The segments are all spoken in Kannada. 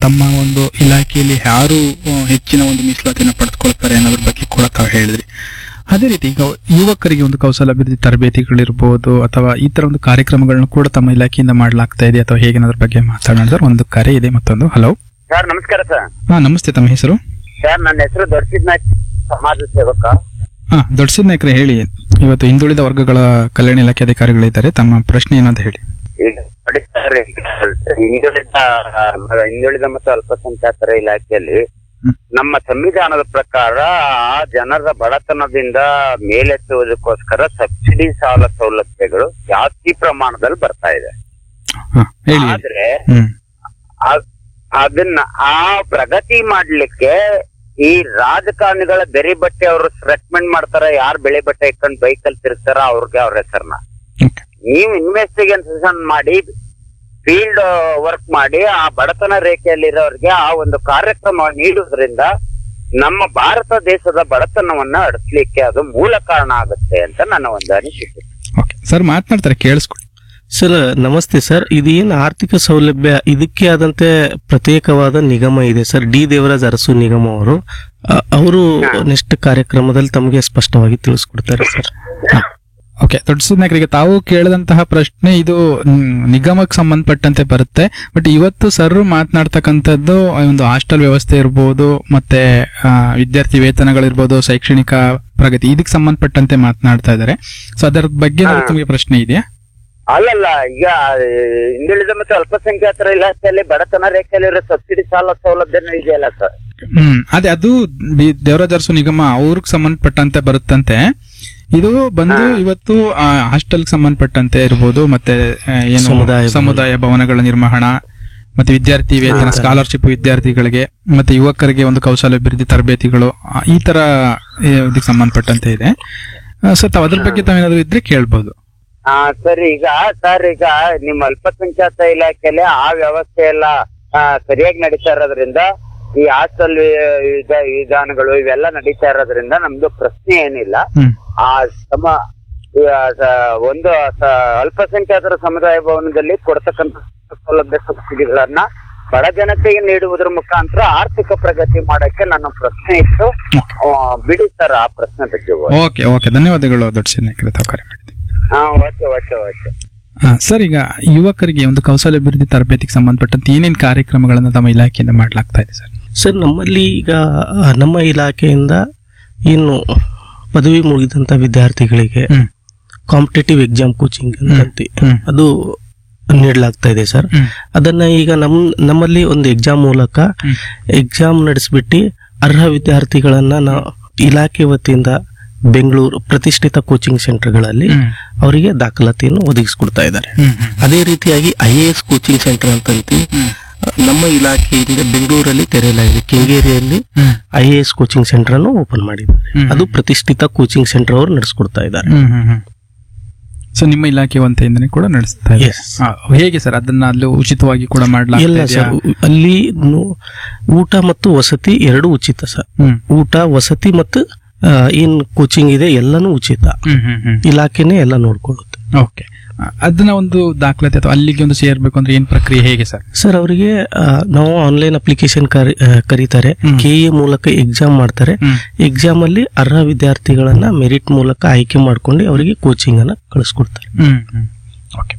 ತಮ್ಮ ಒಂದು ಇಲಾಖೆಯಲ್ಲಿ ಯಾರು ಆ, ಹೆಚ್ಚಿನ ಒಂದು ಮೀಸಲಾತಿಯನ್ನು ಪಡೆದುಕೊಳ್ತಾರೆ ಅನ್ನೋದ್ರ ಬಗ್ಗೆ ಕೂಡ ತಾವು ಹೇಳಿದ್ರಿ ಅದೇ ರೀತಿ ಈಗ ಯುವಕರಿಗೆ ಒಂದು ಕೌಶಲಾಭಿವೃದ್ಧಿ ತರಬೇತಿಗಳಿರ್ಬೋದು ಅಥವಾ ಈ ತರ ಒಂದು ಕಾರ್ಯಕ್ರಮಗಳನ್ನು ಕೂಡ ತಮ್ಮ ಇಲಾಖೆಯಿಂದ ಮಾಡಲಾಗ್ತಾ ಇದೆ ಅಥವಾ ಹೇಗೆ ಅನ್ನೋದ್ರ ಬಗ್ಗೆ ಮಾತನಾಡಿದ್ರೆ ಸರ್ ಒಂದು ಕರೆ ಇದೆ ಮತ್ತೊಂದು ಹಲೋ ಸರ್ ನಮಸ್ಕಾರ ಸರ್ ಹಾ ನಮಸ್ತೆ ತಮ್ಮ ಹೆಸರು ಸರ್ ನನ್ನ ಹೆಸರು ದೊಡ್ಡಸಿದ್ನಾಥ್ ಸಮಾಜ ಸೇವಕ ಹಾ ದೊಡ್ಡ ನಾಯಕರೇ ಹೇಳಿ ಇವತ್ತು ಹಿಂದುಳಿದ ವರ್ಗಗಳ ಕಲ್ಯಾಣ ಇಲಾಖೆ ಅಧಿಕಾರಿಗಳಿದ್ದಾರೆ ತಮ್ಮ ಪ್ರಶ್ನೆ ಏನಂತ ಹೇಳಿ ಈಗ ನೋಡಿ ಸರ್ ಈಗ ಹಿಂದುಳಿದ ಹಿಂದುಳಿದ ಮತ್ತು ಅಲ್ಪಸಂಖ್ಯಾತರ ಇಲಾಖೆಯಲ್ಲಿ ಹ್ಮ್. ನಮ್ಮ ಸಂವಿಧಾನದ ಪ್ರಕಾರ ಆ ಜನರ ಬಡತನದಿಂದ ಮೇಲೆತ್ತುವುದಕ್ಕೋಸ್ಕರ ಸಬ್ಸಿಡಿ ಸಾಲ ಸೌಲಭ್ಯಗಳು ಜಾಸ್ತಿ ಪ್ರಮಾಣದಲ್ಲಿ ಬರ್ತಾ ಇದೆ ಹಾ ಹೇಳಿ ಹೇಳಿ. ಆದ್ರೆ ಹ್ಮ್ ಆ- ಅದನ್ನ ಆ ಪ್ರಗತಿ ಮಾಡ್ಲಿಕ್ಕೆ ಈ ರಾಜಕಾರಣಿಗಳ ಬೆರಿ ಬಟ್ಟೆ ಅವರು ರೆಕಮೆಂಡ್ ಮಾಡ್ತಾರ ಯಾರು ಬೆಳೆ ಬಟ್ಟೆ ಇಟ್ಕೊಂಡು ಬೈಕಲ್ಲಿ ತಿರ್ತಾರ ಅವ್ರಿಗೆ ಅವ್ರ ಹೆಸರನ್ನ ಓಕೆ ನೀವು ಇನ್ವೆಸ್ಟಿಗೇಷನ್ ಮಾಡಿ ಫೀಲ್ಡ್ ವರ್ಕ್ ಮಾಡಿ ಆ ಬಡತನ ರೇಖೆಯಲ್ಲಿರೋರಿಗೆ ಆ ಒಂದು ಕಾರ್ಯಕ್ರಮ ನೀಡುವುದರಿಂದ ನಮ್ಮ ಭಾರತ ದೇಶದ ಬಡತನವನ್ನ ಅಡಿಸ್ಲಿಕ್ಕೆ ಅದು ಮೂಲ ಕಾರಣ ಆಗುತ್ತೆ ಅಂತ ನನ್ನ ಒಂದು ಅನಿಸಿಕೆ ಓಕೆ ಸರ್ ಮಾತನಾಡ್ತಾರೆ ಕೇಳಿಸ್ಕೊಳ್ಳಿ ಸರ್ ನಮಸ್ತೆ ಸರ್ ಇದೇನು ಆರ್ಥಿಕ ಸೌಲಭ್ಯ ಇದಕ್ಕೆ ಆದಂತೆ ಪ್ರತ್ಯೇಕವಾದ ನಿಗಮ ಇದೆ ಸರ್ ಡಿ ದೇವರಾಜ್ ಅರಸು ನಿಗಮ ಅವರು ಅ- ಅವರು ನೆಕ್ಸ್ಟ್ ಕಾರ್ಯಕ್ರಮದಲ್ಲಿ ತಮಗೆ ಸ್ಪಷ್ಟವಾಗಿ ತಿಳಿಸ್ಕೊಡ್ತಾರೆ ಸರ್ ಓಕೆ ದೊಡ್ಡ ನಾಯಕರಿಗೆ ತಾವು ಕೇಳಿದಂತಹ ಪ್ರಶ್ನೆ ಇದು ಮ್, ನಿಗಮಕ್ಕೆ ಸಂಬಂಧಪಟ್ಟಂತೆ ಬರುತ್ತೆ ಬಟ್ ಇವತ್ತು ಸರ್ ಮಾತನಾಡ್ತಕ್ಕಂಥದ್ದು ಒಂದು ಹಾಸ್ಟೆಲ್ ವ್ಯವಸ್ಥೆ ಇರ್ಬೋದು ಮತ್ತೆ ಆ, ವಿದ್ಯಾರ್ಥಿ ವೇತನಗಳಿರ್ಬೋದು ಶೈಕ್ಷಣಿಕ ಪ್ರಗತಿ ಇದಕ್ಕೆ ಸಂಬಂಧಪಟ್ಟಂತೆ ಮಾತನಾಡ್ತಾ ಇದ್ದಾರೆ ಸೊ ಅದರ ಬಗ್ಗೆ ಏನಾದ್ರು ಹಾ. ತಮಗೆ ಪ್ರಶ್ನೆ ಇದೆಯಾ ಅಲ್ಲಲ್ಲ ಈಗ ಆ, ಹಿಂದುಳಿದ ಮತ್ತು ಅಲ್ಪಸಂಖ್ಯಾತರ ಇಲಾಖೆಯಲ್ಲಿ ಬಡತನ ರೇಖೆಯಲ್ಲಿರೋ ಸಬ್ಸಿಡಿ ಸಾಲ ಸೌಲಭ್ಯನೂ ಇದೆಯಲ್ಲ ಸರ್ ಹ್ಮ್ ಅದೇ ಅದು ಬಿ- ದೇವರಾಜ ಅರಸು ನಿಗಮ ಅವ್ರಿಗೆ ಸಂಬಂಧಪಟ್ಟಂತೆ ಬರುತ್ತಂತೆ ಇದು ಬಂದು ಇವತ್ತು ಹಾಸ್ಟೆಲ್ ಸಂಬಂಧಪಟ್ಟಂತೆ ಇರ್ಬೋದು ಮತ್ತೆ ಆ, ಏನು ಸಮುದಾಯ ಭವನ. ಸಮುದಾಯ ಭವನಗಳ ನಿರ್ವಹಣಾ ಮತ್ತೆ ವಿದ್ಯಾರ್ಥಿ ವೇತನ ಸ್ಕಾಲರ್ಶಿಪ್ ವಿದ್ಯಾರ್ಥಿಗಳಿಗೆ ಮತ್ತೆ ಯುವಕರಿಗೆ ಒಂದು ಕೌಶಲ್ಯಾಭಿವೃದ್ಧಿ ತರಬೇತಿಗಳು ಆ, ಈ ತರ ಆ, ಇದಕ್ಕೆ ಸಂಬಂಧಪಟ್ಟಂತೆ ಇದೆ ಸೊ ತಾವ್ ಅದ್ರ ಬಗ್ಗೆ ತಾವೇನಾದ್ರು ಇದ್ರೆ ಕೇಳ್ಬೋದು ಹಾ ಸರಿ ಈಗ ಸರ್ ಈಗ ನಿಮ್ಮ ಅಲ್ಪಸಂಖ್ಯಾತ ಇಲಾಖೆಯಲ್ಲಿ ಆ ವ್ಯವಸ್ಥೆ ಎಲ್ಲ ಆ, ಸರಿಯಾಗಿ ನಡೀತಾ ಇರೋದ್ರಿಂದ ಈ ಹಾಸ್ಟೆಲ್ ವಿಧಾನಗಳು ಇವೆಲ್ಲ ನಡೀತಾ ಇರೋದ್ರಿಂದ ನಮ್ದು ಪ್ರಶ್ನೆ ಏನಿಲ್ಲ ಹ್ಮ್ ಆ ಸಮ ಈ, ಆ, ಸ- ಒಂದು ಸ- ಅಲ್ಪಸಂಖ್ಯಾತರ ಸಮುದಾಯ ಭವನದಲ್ಲಿ ಕೊಡ್ತಕ್ಕಂಥ ಸೌಲಭ್ಯ ಸಬ್ಸಿಡಿಗಳನ್ನ ಬಡ ಜನತೆಗೆ ನೀಡುವುದರ ಮುಖಾಂತರ ಆರ್ಥಿಕ ಪ್ರಗತಿ ಮಾಡಕ್ಕೆ ನನ್ನ ಪ್ರಶ್ನೆ ಇತ್ತು ಆ, ಬಿಡಿ ಸರ್ ಆ ಪ್ರಶ್ನೆ ಬಗ್ಗೆ ಓಕೆ ಓಕೆ ಧನ್ಯವಾದಗಳು ದೊಡ್ಡ ನಾಯಕರೇ ತಾವು ಕರೆ ಮಾಡಿದ್ದೀವಿ ಹಾ ಓಕೆ ಓಕೆ ಓಕೆ ಆ, ಸರ್ ಈಗ ಯುವಕರಿಗೆ ಒಂದು ಕೌಶಲ್ಯಾಭಿವೃದ್ಧಿ ತರಬೇತಿಗೆ ಸಂಬಂಧಪಟ್ಟಂತೆ ಏನೇನು ಕಾರ್ಯಕ್ರಮಗಳನ್ನು ತಮ್ಮ ಇಲಾಖೆಯಿಂದ ಮಾಡಲಾಗ್ತಾ ಇದೆ ಸರ್ ಸರ್ ನಮ್ಮಲ್ಲಿ ಈಗ ಆ, ನಮ್ಮ ಇಲಾಖೆಯಿಂದ ಏನು ಪದವಿ ಮುಗಿದಂತ ವಿದ್ಯಾರ್ಥಿಗಳಿಗೆ ಹ್ಮ್ ಕಾಂಪಿಟೇಟಿವ್ ಎಕ್ಸಾಮ್ ಕೋಚಿಂಗ್ ಅಂತ ಹ್ಮ್. ಅದು ನೀಡಲಾಗ್ತಾ ಇದೆ ಸರ್ ಹ್ಮ್. ಅದನ್ನ ಈಗ ನಮ್ ನಮ್ಮಲ್ಲಿ ಒಂದು ಎಕ್ಸಾಮ್ ಮೂಲಕ ಹ್ಮ್. ಎಕ್ಸಾಮ್ ನಡೆಸ್ಬಿಟ್ಟು ಅರ್ಹ ವಿದ್ಯಾರ್ಥಿಗಳನ್ನ ನಾವು ಇಲಾಖೆ ವತಿಯಿಂದ ಬೆಂಗಳೂರು ಪ್ರತಿಷ್ಠಿತ ಕೋಚಿಂಗ್ ಸೆಂಟರ್ಗಳಲ್ಲಿ ಹ್ಮ್. ಅವರಿಗೆ ದಾಖಲಾತಿಯನ್ನು ಒದಗಿಸ್ಕೊಡ್ತಾ ಇದ್ದಾರೆ ಹ್ಮ್ ಹ್ಮ್ ಅದೇ ರೀತಿಯಾಗಿ I A S coaching centre ಅಂತ ಅಂತೀವಿ ನಮ್ಮ ಇಲಾಖೆಯಿಂದ ಬೆಂಗಳೂರಲ್ಲಿ ತೆರೆಯಲಾಗಿದೆ ಕೆಂಗೇರಿಯಲ್ಲಿ ಹ್ಮ್. I A S coaching centre ಅನ್ನು ಓಪನ್ ಮಾಡಿದ್ದಾರೆ ಹ್ಮ್. ಅದು ಪ್ರತಿಷ್ಠಿತ ಕೋಚಿಂಗ್ ಸೆಂಟರ್ ಅವರು ನಡೆಸ್ಕೊಡ್ತಾ ಇದ್ದಾರೆ ಹ್ಮ್ ಹ್ಮ್ ಹ್ಮ್ ಸೊ ನಿಮ್ಮ ಇಲಾಖೆ ವಂತೆಯಿಂದನೇ ಕೂಡ ನಡೆಸ್ತಾ ಇದೆ Yes. ಆ, ಹೇಗೆ ಸರ್ ಅದನ್ನ ಅಲ್ಲಿ ಉಚಿತವಾಗಿ ಕೂಡ ಎಲ್ಲ ಮಾಡಲಾಗ್ತಾ ಸರ್ ಅಲ್ಲಿ ನು- ಊಟ ಮತ್ತು ವಸತಿ ಎರಡು ಉಚಿತ ಸರ್ ಹ್ಮ್ ಊಟ ವಸತಿ ಮತ್ತು ಆ, ಏನ್ ಕೋಚಿಂಗ್ ಇದೆ ಎಲ್ಲಾನು ಉಚಿತ ಹ್ಮ್ ಹ್ಮ್ ಹ್ಮ್ ಇಲಾಖೆನೆ ಎಲ್ಲ ನೋಡ್ಕೊಳ್ಳುತ್ತೆ ಓಕೆ ಅದನ್ನ ಒಂದು ದಾಖಲಾತಿ ಅಥವಾ ಅಲ್ಲಿಗೆ ಒಂದು ಸೇರ್ಬೇಕು ಅಂದ್ರೆ ಏನ್ ಪ್ರಕ್ರಿಯೆ ಹೇಗೆ ಸರ್ ಸರ್ ಅವರಿಗೆ ನಾವು ಆನ್ಲೈನ್ ಅಪ್ಲಿಕೇಶನ್ ಕರೀತಾರೆ ಹ್ಮ್. ಕೆ ಎ ಮೂಲಕ ಎಕ್ಸಾಮ್ ಮಾಡ್ತಾರೆ ಹ್ಮ್. ಎಕ್ಸಾಮ್ ಅಲ್ಲಿ ಅರ್ಹ ವಿದ್ಯಾರ್ಥಿಗಳನ್ನ ಮೆರಿಟ್ ಮೂಲಕ ಆಯ್ಕೆ ಮಾಡ್ಕೊಂಡು ಅವರಿಗೆ ಕೋಚಿಂಗ್ ಅನ್ನ ಕಳಿಸ್ಕೊಡ್ತಾರೆ ಹ್ಮ್ ಹ್ಮ್ ಓಕೆ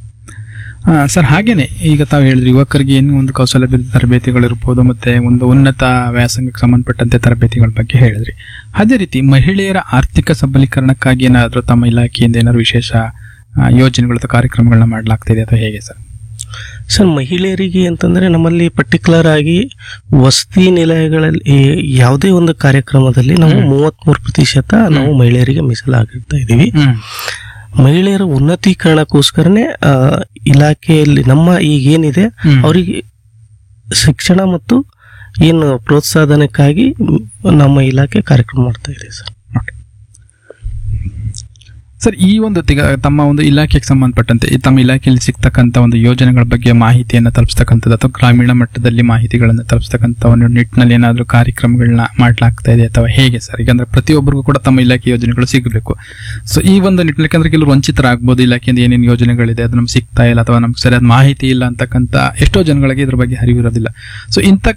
ಸರ್ ಹಾಗೇನೆ ಈಗ ತಾವು ಹೇಳಿದ್ರಿ ಯುವಕರಿಗೆ ಏನು ಒಂದು ಕೌಶಲ್ಯಾಭಿವೃದ್ಧಿ ತರಬೇತಿಗಳಿರ್ಬೋದು ಮತ್ತೆ ಒಂದು ಉನ್ನತ ವ್ಯಾಸಂಗಕ್ಕೆ ಸಂಬಂಧಪಟ್ಟಂತೆ ತರಬೇತಿಗಳ ಬಗ್ಗೆ ಹೇಳಿದ್ರಿ ಅದೇ ರೀತಿ ಮಹಿಳೆಯರ ಆರ್ಥಿಕ ಸಬಲೀಕರಣಕ್ಕಾಗಿ ಏನಾದರೂ ತಮ್ಮ ಇಲಾಖೆಯಿಂದ ಏನಾದ್ರು ವಿಶೇಷ ಆ, ಯೋಜನೆಗಳು ಅಥವಾ ಕಾರ್ಯಕ್ರಮಗಳನ್ನ ಮಾಡಲಾಗ್ತಿದೆ ಅಥವಾ ಹೇಗೆ ಸರ್ ಸರ್ ಮಹಿಳೆಯರಿಗೆ ಅಂತಂದ್ರೆ ನಮ್ಮಲ್ಲಿ ಪರ್ಟಿಕ್ಯುಲರ್ ಆಗಿ ವಸತಿ ನಿಲಯಗಳಲ್ಲಿ ಈ ಯಾವುದೇ ಒಂದು ಕಾರ್ಯಕ್ರಮದಲ್ಲಿ ನಾವು ಮೂವತ್ಮೂರು ಪ್ರತಿಶತ ನಾವು ಮಹಿಳೆಯರಿಗೆ ಮೀಸಲಾಗಿರ್ತಾ ಇದೀವಿ ಮಹಿಳೆಯರ ಉನ್ನತೀಕರಣಕ್ಕೋಸ್ಕರನೇ ಆ, ಇಲಾಖೆಯಲ್ಲಿ ನಮ್ಮ ಈಗ ಏನಿದೆ ಹ್ಮ್. ಅವರಿಗೆ ಶಿಕ್ಷಣ ಮತ್ತು ಏನು ಪ್ರೋತ್ಸಾಹನಕ್ಕಾಗಿ ಮ್, ನಮ್ಮ ಇಲಾಖೆ ಕಾರ್ಯಕ್ರಮ ಮಾಡ್ತಾ ಇದೆ ಸರ್ ಓಕೆ ಸರ್ ಈ ಒಂದು ತಿಗ ತಮ್ಮ ಒಂದು ಇಲಾಖೆಗೆ ಸಂಬಂಧಪಟ್ಟಂತೆ ಈ ತಮ್ಮ ಇಲಾಖೆಯಲ್ಲಿ ಸಿಗ್ತಕ್ಕಂಥ ಒಂದು ಯೋಜನೆಗಳ ಬಗ್ಗೆ ಮಾಹಿತಿಯನ್ನು ತಲುಪಿಸ್ತಕ್ಕಂಥದ್ದು ಅಥವಾ ಗ್ರಾಮೀಣ ಮಟ್ಟದಲ್ಲಿ ಮಾಹಿತಿಗಳನ್ನು ತಲುಪಿಸ್ತಕ್ಕಂಥ ಒಂದು ನಿಟ್ಟಿನಲ್ಲಿ ಏನಾದರೂ ಕಾರ್ಯಕ್ರಮಗಳನ್ನ ಮಾಡಲಾಗ್ತಾ ಇದೆ ಅಥವಾ ಹೇಗೆ ಸರ್ ಯಾಕಂದ್ರೆ ಪ್ರತಿಯೊಬ್ಬರಿಗೂ ಕೂಡ ತಮ್ಮ ಇಲಾಖೆ ಯೋಜನೆಗಳು ಸಿಗಬೇಕು ಸೊ ಈ ಒಂದು ನಿಟ್ಟಿನಲ್ಲಿ ಯಾಕಂದ್ರೆ ಕೆಲವರು ವಂಚಿತರಾಗ್ಬೋದು ಇಲಾಖೆಯಿಂದ ಏನೇನು ಯೋಜನೆಗಳಿದೆ ಅದು ನಮ್ಗೆ ಸಿಗ್ತಾ ಇಲ್ಲ ಅಥವಾ ನಮ್ಗೆ ಸರಿಯಾದ ಮಾಹಿತಿ ಇಲ್ಲ ಅಂತಕ್ಕಂಥ ಎಷ್ಟೋ ಜನಗಳಿಗೆ ಇದ್ರ ಬಗ್ಗೆ ಅರಿವಿರೋದಿಲ್ಲ ಸೊ ಇಂಥ